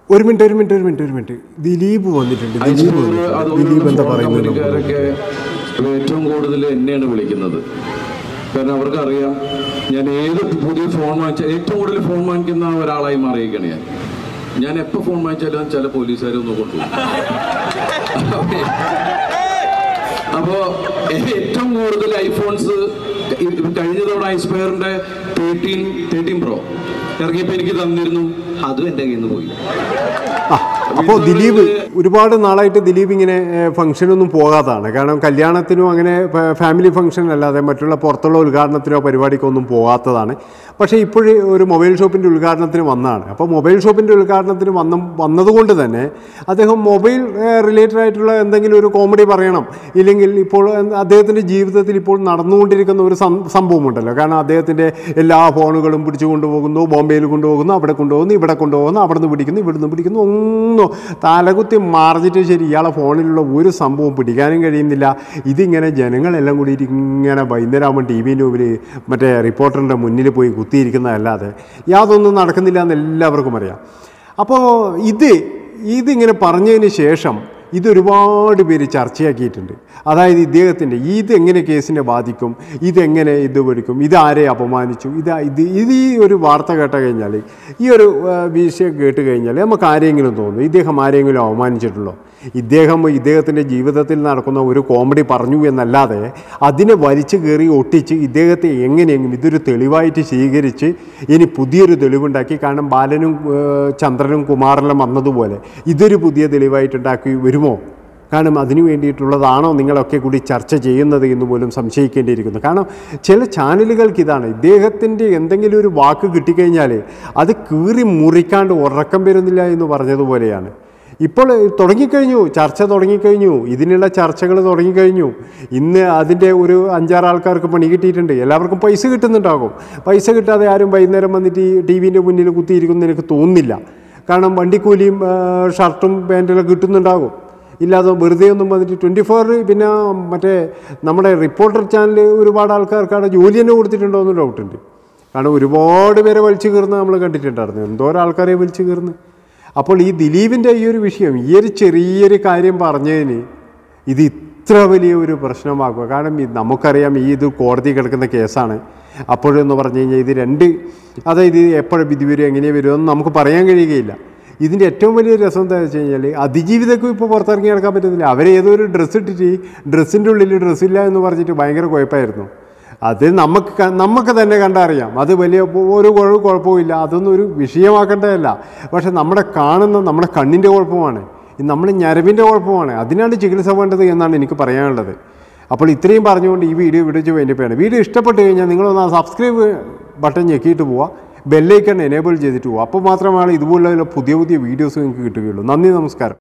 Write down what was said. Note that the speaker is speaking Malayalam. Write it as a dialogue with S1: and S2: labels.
S1: ഒരു മിനിറ്റ് ഒരു മിനിറ്റ് ഒരു മിനിറ്റ് ഒരു മിനിറ്റ് ദിലീപ് വന്നിട്ടുണ്ട് ദിലീപ് വന്നിട്ടുണ്ട് ദിലീപ് എന്താ പറയുന്നത് നമുക്ക് നോക്കാം.
S2: കമ്പനിക്കാരൊക്കെ ഏറ്റവും കൂടുതൽ എന്നെയാണ് വിളിക്കുന്നത് കാരണം അവർക്കറിയാം ഞാൻ ഏത് പുതിയ ഫോൺ വാങ്ങിച്ച ഏറ്റവും കൂടുതൽ ഫോൺ വാങ്ങിക്കുന്ന ഒരാളായി മാറിയിരിക്കുകയാണ് ഞാൻ ഞാൻ എപ്പോൾ ഫോൺ വാങ്ങിച്ചാലും ചില പോലീസുകാർ ഒന്ന് കൊണ്ടുപോകും അപ്പോ ഏറ്റവും കൂടുതൽ ഐഫോൺസ് കഴിഞ്ഞ തവണ ഐസ്പയറിന്റെ തേർട്ടീൻ തേർട്ടീൻ പ്രോ ഇറങ്ങിയപ്പോൾ എനിക്ക് തന്നിരുന്നു അതും എൻ്റെ കയ്യിൽ നിന്ന് പോയി
S1: അപ്പോൾ ദിലീപ് ഒരുപാട് നാളായിട്ട് ദിലീപ് ഇങ്ങനെ ഏഹ്, ഫംഗ്ഷനൊന്നും പോകാത്തതാണ് കാരണം കല്യാണത്തിനും അങ്ങനെ ഫ- ഫാമിലി ഫംഗ്ഷൻ അല്ലാതെ മറ്റുള്ള പുറത്തുള്ള ഉദ്ഘാടനത്തിനോ പരിപാടിക്കൊന്നും പോകാത്തതാണ് പക്ഷേ ഇപ്പോഴ് ഒരു മൊബൈൽ ഷോപ്പിൻ്റെ ഉദ്ഘാടനത്തിന് വന്നതാണ് അപ്പോൾ മൊബൈൽ ഷോപ്പിൻ്റെ ഉദ്ഘാടനത്തിന് വന്ന വന്നതുകൊണ്ട് തന്നെ അദ്ദേഹം മൊബൈൽ റിലേറ്റഡ് ആയിട്ടുള്ള എന്തെങ്കിലും ഒരു കോമഡി പറയണം ഇല്ലെങ്കിൽ ഇപ്പോൾ അദ്ദേഹത്തിൻ്റെ ജീവിതത്തിൽ ഇപ്പോൾ നടന്നുകൊണ്ടിരിക്കുന്ന ഒരു സം- സംഭവമുണ്ടല്ലോ കാരണം അദ്ദേഹത്തിൻ്റെ എല്ലാ ഫോണുകളും പിടിച്ചു കൊണ്ടുപോകുന്നു ബോംബെയിൽ കൊണ്ടുപോകുന്നു അവിടെ കൊണ്ടുപോകുന്നു ഇവിടെ കൊണ്ടുപോകുന്നു അവിടെ നിന്ന് പിടിക്കുന്നു ഇവിടുന്ന് പിടിക്കുന്നു ഒന്നും തലകുത്തി മറിഞ്ഞിട്ട് ശരി ഇയാളെ ഫോണിലുള്ള ഒരു സംഭവം പിടിക്കാനും കഴിയുന്നില്ല ഇതിങ്ങനെ ജനങ്ങളെല്ലാം കൂടി ഇങ്ങനെ വൈകുന്നേരമാകുമ്പോൾ ടി വിൻ്റെ മുമ്പിൽ മറ്റേ റിപ്പോർട്ടറിൻ്റെ മുന്നിൽ പോയി കുത്തിയിരിക്കുന്നതല്ലാതെ യാതൊന്നും നടക്കുന്നില്ല എന്ന് എല്ലാവർക്കും അറിയാം അപ്പോൾ ഇത് ഇതിങ്ങനെ പറഞ്ഞതിന് ശേഷം ഇതൊരുപാട് പേര് ചർച്ചയാക്കിയിട്ടുണ്ട് അതായത് ഇദ്ദേഹത്തിൻ്റെ ഇതെങ്ങനെ കേസിനെ ബാധിക്കും ഇതെങ്ങനെ ഇത് പഠിക്കും ഇതാരെ അപമാനിച്ചു ഇത് ഇത് ഇത് ഈ ഒരു വാർത്ത കേട്ട കഴിഞ്ഞാൽ ഈ ഒരു ആ, വിഷയം കേട്ട് കഴിഞ്ഞാൽ നമുക്ക് ആരെങ്കിലും തോന്നും ഇദ്ദേഹം ആരെങ്കിലും അവമാനിച്ചിട്ടുള്ളോ ഇദ്ദേഹം ഇദ്ദേഹത്തിൻ്റെ ജീവിതത്തിൽ നടക്കുന്ന ഒരു കോമഡി പറഞ്ഞു എന്നല്ലാതെ അതിനെ വലിച്ചു കയറി ഒട്ടിച്ച് ഇദ്ദേഹത്തെ എങ്ങനെയെങ്കിലും ഇതൊരു തെളിവായിട്ട് സ്വീകരിച്ച് ഇനി പുതിയൊരു തെളിവുണ്ടാക്കി കാരണം ബാലനും ഏഹ്, ചന്ദ്രനും കുമാരെല്ലാം വന്നതുപോലെ ഇതൊരു പുതിയ തെളിവായിട്ടുണ്ടാക്കി വരുമോ കാരണം അതിനു വേണ്ടിയിട്ടുള്ളതാണോ നിങ്ങളൊക്കെ കൂടി ചർച്ച ചെയ്യുന്നത് എന്ന് പോലും സംശയിക്കേണ്ടിയിരിക്കുന്നു കാരണം ചില ചാനലുകൾക്ക് ഇതാണ് ഇദ്ദേഹത്തിൻ്റെ എന്തെങ്കിലും ഒരു വാക്ക് കിട്ടിക്കഴിഞ്ഞാൽ അത് കീറി മുറിക്കാണ്ട് ഉറക്കം വരുന്നില്ല എന്ന് പറഞ്ഞതുപോലെയാണ് ഇപ്പോൾ തുടങ്ങിക്കഴിഞ്ഞു ചർച്ച തുടങ്ങിക്കഴിഞ്ഞു ഇതിനുള്ള ചർച്ചകൾ തുടങ്ങിക്കഴിഞ്ഞു ഇന്ന് അതിൻ്റെ ഒരു അഞ്ചാറ് ആൾക്കാർക്ക് പണി കിട്ടിയിട്ടുണ്ട് എല്ലാവർക്കും പൈസ കിട്ടുന്നുണ്ടാകും പൈസ കിട്ടാതെ ആരും വൈകുന്നേരം വന്നിട്ട് ഈ ടി വിൻ്റെ മുന്നിൽ കുത്തിയിരിക്കുമെന്ന് എനിക്ക് തോന്നുന്നില്ല കാരണം വണ്ടിക്കൂലിയും ആ, ഷർട്ടും പാൻറ്റെല്ലാം കിട്ടുന്നുണ്ടാകും ഇല്ലാതെ വെറുതെ ഒന്നും വന്നിട്ട് ട്വൻറ്റി ഫോർ പിന്നെ മറ്റേ നമ്മുടെ റിപ്പോർട്ടർ ചാനൽ ഒരുപാട് ആൾക്കാർക്ക് അവിടെ ജോലി തന്നെ കൊടുത്തിട്ടുണ്ടോ എന്ന് ഡൗട്ടുണ്ട് കാരണം ഒരുപാട് പേരെ വലിച്ചു കയറുന്ന നമ്മൾ കണ്ടിട്ടുണ്ടായിരുന്നു എന്തോരം ആൾക്കാരെ വലിച്ചു കയറുന്നു അപ്പോൾ ഈ ദിലീപിൻ്റെ ഈ ഒരു വിഷയം ഈ ഒരു ചെറിയൊരു കാര്യം പറഞ്ഞതിന് ഇത് ഇത്ര വലിയ ഒരു പ്രശ്നമാക്കുക കാരണം ഇത് നമുക്കറിയാം ഈ ഇത് കോടതി കിടക്കുന്ന കേസാണ് അപ്പോഴെന്ന് പറഞ്ഞു കഴിഞ്ഞാൽ ഇത് രണ്ട് അതായത് ഇത് എപ്പോഴും വിധി വരും എങ്ങനെ വരുമെന്ന് നമുക്ക് പറയാൻ കഴിയുകയില്ല ഇതിൻ്റെ ഏറ്റവും വലിയ രസം എന്താ വെച്ച് കഴിഞ്ഞാൽ അതിജീവിതക്കും ഇപ്പോൾ പുറത്തിറങ്ങി നടക്കാൻ പറ്റുന്നില്ല അവരെ ഏതോ ഒരു ഡ്രസ്സ് ഇട്ടിട്ട് ഡ്രസ്സിൻ്റെ ഉള്ളിൽ ഡ്രസ്സില്ല എന്ന് പറഞ്ഞിട്ട് ഭയങ്കര കുഴപ്പമായിരുന്നു അത് നമുക്ക് ക- നമുക്ക് തന്നെ കണ്ടറിയാം അത് വലിയ ഒരു കുഴ- കുഴപ്പമില്ല അതൊന്നും ഒരു വിഷയമാക്കേണ്ടതല്ല പക്ഷെ നമ്മുടെ കാണുന്ന നമ്മുടെ കണ്ണിൻ്റെ കുഴപ്പമാണ് ഇത് നമ്മുടെ ഞരമ്പിൻ്റെ കുഴപ്പമാണ് അതിനാണ് ചികിത്സ വേണ്ടത് എന്നാണ് എനിക്ക് പറയാനുള്ളത് അപ്പോൾ ഇത്രയും പറഞ്ഞുകൊണ്ട് ഈ വീഡിയോ ഇവിടെ വെച്ച് വേണ്ടിപ്പോയാണ് വീഡിയോ ഇഷ്ടപ്പെട്ട് കഴിഞ്ഞാൽ നിങ്ങളൊന്ന് ആ സബ്സ്ക്രൈബ് ബട്ടൺ ഞെക്കിയിട്ട് പോവുക ബെല്ലൈക്കൺ എനേബിൾ ചെയ്തിട്ട് പോവുക അപ്പോൾ മാത്രമാണ് ഇതുപോലുള്ള പുതിയ പുതിയ വീഡിയോസ് നിങ്ങൾക്ക് കിട്ടുകയുള്ളൂ നന്ദി നമസ്കാരം